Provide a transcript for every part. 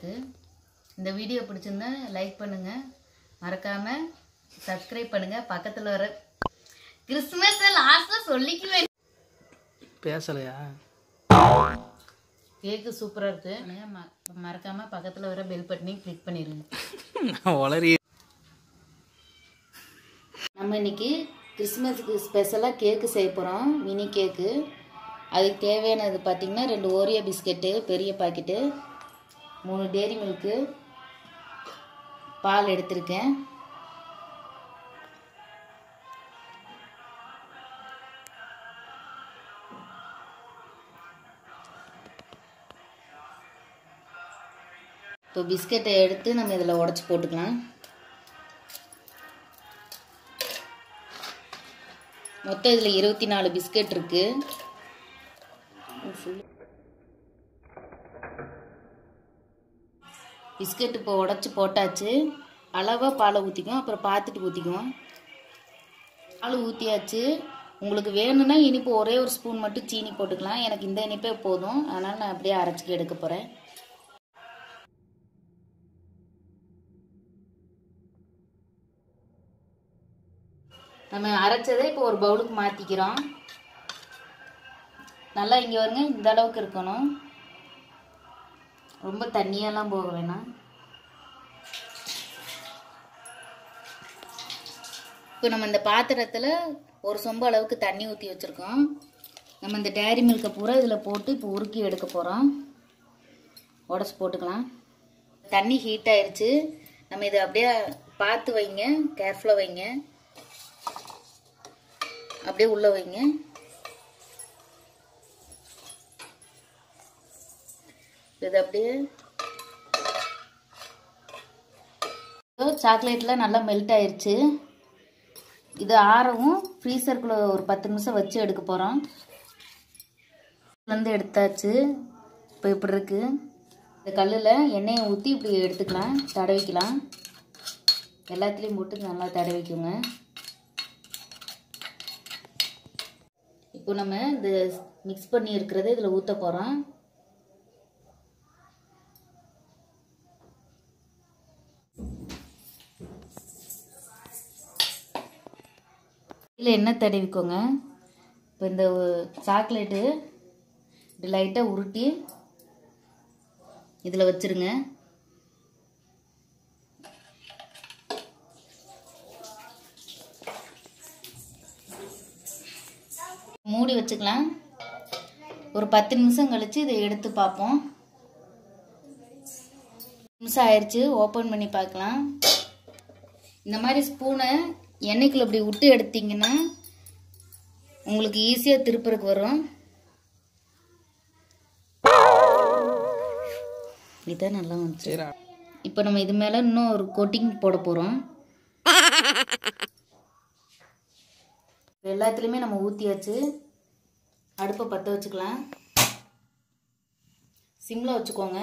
இருக்குது இந்த வீடியோ பிடிச்சிருந்தா லைக் பண்ணுங்கள் மறக்காமல் சப்ஸ்கிரைப் பண்ணுங்கள் பக்கத்தில் வர கிறிஸ்துமஸ் லாஸ்ட்டில் சொல்லிக்குவேன் பேசலையா கேக்கு சூப்பராக இருக்குது ம மறக்காமல் பக்கத்தில் வர பெல் பட்டனையும் கிளிக் பண்ணிடுங்க நான் வளரி நம்ம இன்னைக்கு கிறிஸ்மஸுக்கு ஸ்பெஷலாக கேக்கு செய்ய போகிறோம் மினி கேக்கு அதுக்கு தேவையானது பார்த்திங்கன்னா ரெண்டு ஓரியோ பிஸ்கெட்டு பெரிய பாக்கெட்டு மூணு டேரி மில்க்கு பால் எடுத்திருக்கேன் இப்போ பிஸ்கெட்டை எடுத்து நம்ம இதில் உடச்சி போட்டுக்கலாம் மொத்தம் இதில் இருபத்தி நாலு பிஸ்கெட் இருக்கு பிஸ்கெட் இப்போ உடச்சி போட்டாச்சு அளவாக பாலை ஊற்றிக்குவோம் அப்புறம் பார்த்துட்டு ஊற்றிக்குவோம் பால் ஊற்றியாச்சு உங்களுக்கு வேணும்னா இனிப்பு ஒரே ஒரு ஸ்பூன் மட்டும் சீனி போட்டுக்கலாம் எனக்கு இந்த இனிப்பே போதும் அதனால் நான் அப்படியே அரைச்சிக்க எடுக்க போகிறேன் நம்ம அரைச்சதை இப்போ ஒரு பவுலுக்கு மாற்றிக்கிறோம் நல்லா இங்கே வருங்க இந்த அளவுக்கு இருக்கணும் ரொம்ப தண்ணியெல்லாம் போக வேணாம் இப்போ நம்ம இந்த பாத்திரத்தில் ஒரு சொம்பு அளவுக்கு தண்ணி ஊற்றி வச்சுருக்கோம் நம்ம இந்த டேரி மில்கை பூரா இதில் போட்டு இப்போ உருக்கி எடுக்க போகிறோம் உடச்சி போட்டுக்கலாம் தண்ணி ஹீட் ஆயிருச்சு நம்ம இதை அப்படியே பார்த்து வைங்க கேர்ஃபுல்லாக வைங்க அப்படியே உள்ள வைங்க இது அப்படியே சாக்லேட்லாம் நல்லா மெல்ட் ஆயிருச்சு இது ஆறவும் ஃப்ரீசருக்குள்ளே ஒரு பத்து நிமிஷம் வச்சு எடுக்க போகிறோம் வந்து எடுத்தாச்சு இப்போ இப்படி இருக்கு இந்த கல்லில் எண்ணெயை ஊற்றி இப்படி எடுத்துக்கலாம் தடவிக்கலாம் எல்லாத்துலேயும் போட்டு நல்லா தடவிக்குங்க இப்போ நம்ம இந்த மிக்ஸ் பண்ணி இருக்கிறத இதில் ஊற்ற போகிறோம் இதில் எண்ணெய் தடவிக்கோங்க இப்போ இந்த சாக்லேட்டு இப்படி லைட்டாக உருட்டி இதில் வச்சுருங்க மூடி வச்சுக்கலாம் ஒரு பத்து நிமிஷம் கழித்து இதை எடுத்து பார்ப்போம் நிமிஷம் ஆயிடுச்சு ஓப்பன் பண்ணி பார்க்கலாம் இந்த மாதிரி ஸ்பூனை எண்ணெய்க்குள்ள இப்படி விட்டு எடுத்தீங்கன்னா உங்களுக்கு ஈஸியாக திருப்பறக்கு வரும் இதான் நல்லா வந்துச்சு சரி இப்போ நம்ம இது மேலே இன்னும் ஒரு கோட்டிங் போட போகிறோம் எல்லாத்துலேயுமே நம்ம ஊற்றியாச்சு அடுப்பை பற்ற வச்சுக்கலாம் சிம்மில் வச்சுக்கோங்க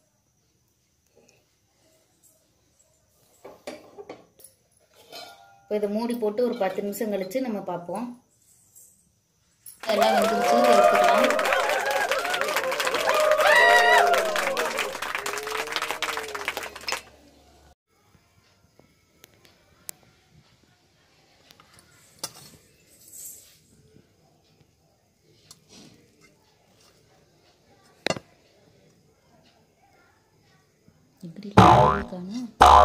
இப்போ இதை மூடி போட்டு ஒரு பத்து நிமிஷம் கழித்து நம்ம பார்ப்போம் எல்லாம் வந்துருச்சு இதை எடுத்துக்கலாம் எப்படி இருக்கானு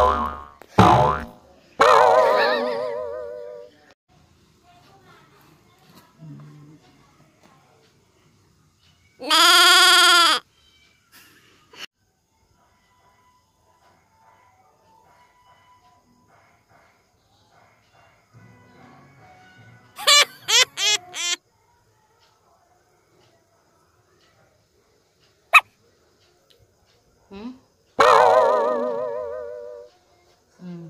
ம் ம்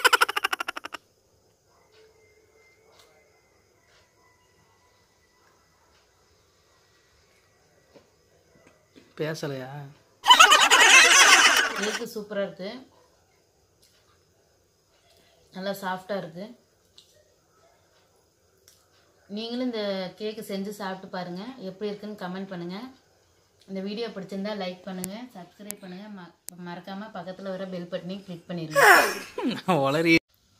பேசலையா கேக்கு சூப்பராக இருக்குது நல்லா சாஃப்டாக இருக்குது நீங்களும் இந்த கேக்கு செஞ்சு சாப்பிட்டு பாருங்கள் எப்படி இருக்குன்னு கமெண்ட் பண்ணுங்கள் இந்த வீடியோ பிடிச்சிருந்தா லைக் பண்ணுங்க சப்ஸ்கிரைப் பண்ணுங்க ம- மறக்காம பக்கத்துல வர பெல் பட்டனையும் கிளிக் பண்ணிருங்க வளரி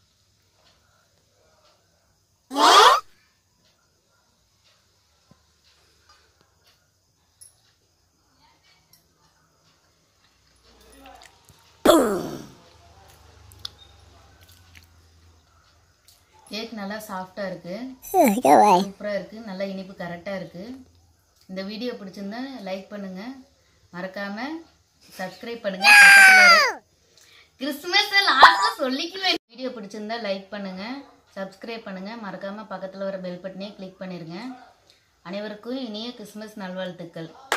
கேக் நல்லா சாஃப்டா இருக்கு சூப்பரா இருக்கு நல்லா இனிப்பு கரெக்டா இருக்கு இந்த வீடியோ பிடிச்சிருந்தா லைக் பண்ணுங்க மறக்காம சப்ஸ்கிரைப் பண்ணுங்க பக்கத்துல வர கிறிஸ்துமஸ் லாஸ்ட்ல சொல்லிக்குவேன் வீடியோ பிடிச்சிருந்தா லைக் பண்ணுங்க சப்ஸ்கிரைப் பண்ணுங்க மறக்காம பக்கத்துல வர பெல் பட்டனையும் கிளிக் பண்ணிருங்க அனைவருக்கும் இனிய கிறிஸ்துமஸ் நல்வாழ்த்துக்கள்